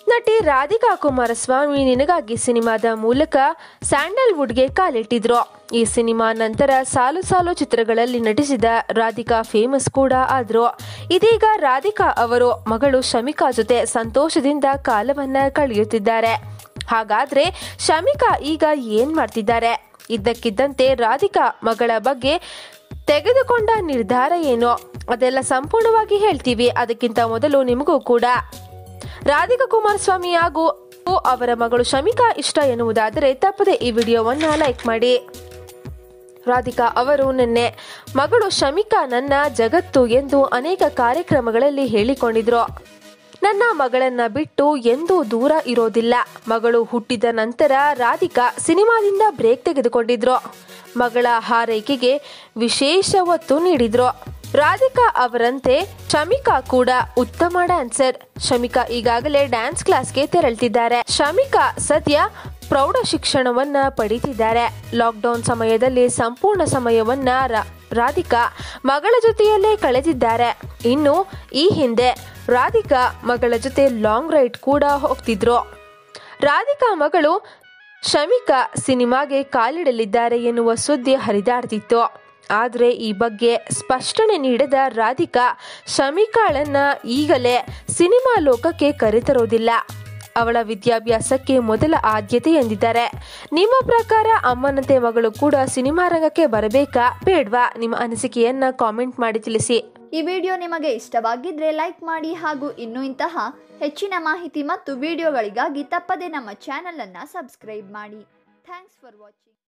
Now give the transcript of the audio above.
ನಟಿ ರಾಧಿಕಾ ಕುಮಾರಸ್ವಾಮಿ ನಿನಗಾಗಿ ಸಿನಿಮಾದ ಮೂಲಕ ಸ್ಯಾಂಡಲ್ವುಡ್ಗೆ ಕಾಲಿಟ್ಟಿದ್ರು ಈ ಸಿನಿಮಾ ನಂತರ ಸಾಲು ಸಾಲು ಚಿತ್ರಗಳಲ್ಲಿ ನಟಿಸಿದ ರಾಧಿಕಾ ಫೇಮಸ್ ಕೂಡ ಆದ್ರು ಇದೀಗ ರಾಧಿಕಾ ಅವರು ಮಗಳು ಶಮಿಕಾ ಜೊತೆ ಸಂತೋಷದಿಂದ ಕಾಲವನ್ನ ಕಳೆಯುತ್ತಿದ್ದಾರೆ ಹಾಗಾದ್ರೆ ಶಮಿಕಾ ಈಗ ಏನ್ ಮಾಡ್ತಿದ್ದಾರೆ ಇದ್ದಕ್ಕಿದ್ದಂತೆ ರಾಧಿಕಾ ಮಗಳ ಬಗ್ಗೆ ತೆಗೆದುಕೊಂಡ ನಿರ್ಧಾರ ಏನು ಅದೆಲ್ಲ ಸಂಪೂರ್ಣವಾಗಿ ಹೇಳ್ತೀವಿ ಅದಕ್ಕಿಂತ ಮೊದಲು ನಿಮಗೂ ಕೂಡ ರಾಧಿಕಾ ಕುಮಾರಸ್ವಾಮಿ ಹಾಗೂ ಅವರ ಮಗಳು ಶಮಿಕಾ ಇಷ್ಟ ಎನ್ನುವುದಾದರೆ ತಪ್ಪದೆ ಈ ವಿಡಿಯೋವನ್ನ ಲೈಕ್ ಮಾಡಿ ರಾಧಿಕಾ ಅವರು ನಿನ್ನೆ ಮಗಳು ಶಮಿಕಾ ನನ್ನ ಜಗತ್ತು ಎಂದು ಅನೇಕ ಕಾರ್ಯಕ್ರಮಗಳಲ್ಲಿ ಹೇಳಿಕೊಂಡಿದ್ರು ನನ್ನ ಮಗಳನ್ನ ಬಿಟ್ಟು ಎಂದೂ ದೂರ ಇರೋದಿಲ್ಲ ಮಗಳು ಹುಟ್ಟಿದ ನಂತರ ರಾಧಿಕಾ ಸಿನಿಮಾದಿಂದ ಬ್ರೇಕ್ ತೆಗೆದುಕೊಂಡಿದ್ರು ಮಗಳ ಹಾರೈಕೆಗೆ ವಿಶೇಷ ಒತ್ತು ನೀಡಿದ್ರು ರಾಧಿಕಾ ಅವರಂತೆ ಶಮಿಕಾ ಕೂಡ ಉತ್ತಮ ಡ್ಯಾನ್ಸರ್ ಶಮಿಕಾ ಈಗಾಗಲೇ ಡ್ಯಾನ್ಸ್ ಕ್ಲಾಸ್ಗೆ ತೆರಳ್ತಿದ್ದಾರೆ ಶಮಿಕಾ ಸದ್ಯ ಪ್ರೌಢ ಶಿಕ್ಷಣವನ್ನ ಪಡಿತಿದ್ದಾರೆ ಲಾಕ್ಡೌನ್ ಸಮಯದಲ್ಲಿ ಸಂಪೂರ್ಣ ಸಮಯವನ್ನ ರಾ- ರಾಧಿಕಾ ಮಗಳ ಜೊತೆಯಲ್ಲೇ ಕಳೆದಿದ್ದಾರೆ ಇನ್ನು ಈ ಹಿಂದೆ ರಾಧಿಕಾ ಮಗಳ ಜೊತೆ ಲಾಂಗ್ ರೈಡ್ ಕೂಡ ಹೋಗ್ತಿದ್ರು ರಾಧಿಕಾ ಮಗಳು ಶಮಿಕಾ ಸಿನಿಮಾಗೆ ಕಾಲಿಡಲಿದ್ದಾರೆ ಎನ್ನುವ ಸುದ್ದಿ ಹರಿದಾಡ್ತಿತ್ತು ಆದರೆ ಈ ಬಗ್ಗೆ ಸ್ಪಷ್ಟನೆ ನೀಡಿದ ರಾಧಿಕಾ ಶಮಿಕಾಳನ್ನ ಈಗಲೇ ಸಿನಿಮಾ ಲೋಕಕ್ಕೆ ಕರೆತರೋದಿಲ್ಲ ಅವಳ ವಿದ್ಯಾಭ್ಯಾಸಕ್ಕೆ ಮೊದಲ ಆದ್ಯತೆ ಎಂದಿದ್ದಾರೆ ನಿಮ್ಮ ಪ್ರಕಾರ ಅಮ್ಮನಂತೆ ಮಗಳು ಕೂಡ ಸಿನಿಮಾ ರಂಗಕ್ಕೆ ಬರಬೇಕಾ ಬೇಡ್ವಾ ನಿಮ್ಮ ಅನಿಸಿಕೆಯನ್ನ ಕಾಮೆಂಟ್ ಮಾಡಿ ತಿಳಿಸಿ ಈ ವಿಡಿಯೋ ನಿಮಗೆ ಇಷ್ಟವಾಗಿದ್ರೆ ಲೈಕ್ ಮಾಡಿ ಹಾಗೂ ಇನ್ನೂ ಇಂತಹ ಹೆಚ್ಚಿನ ಮಾಹಿತಿ ಮತ್ತು ವಿಡಿಯೋಗಳಿಗಾಗಿ ತಪ್ಪದೆ ನಮ್ಮ ಚಾನಲನ್ನು ಸಬ್ಸ್ಕ್ರೈಬ್ ಮಾಡಿ ಥ್ಯಾಂಕ್ಸ್ ಫಾರ್ ವಾಚಿಂಗ್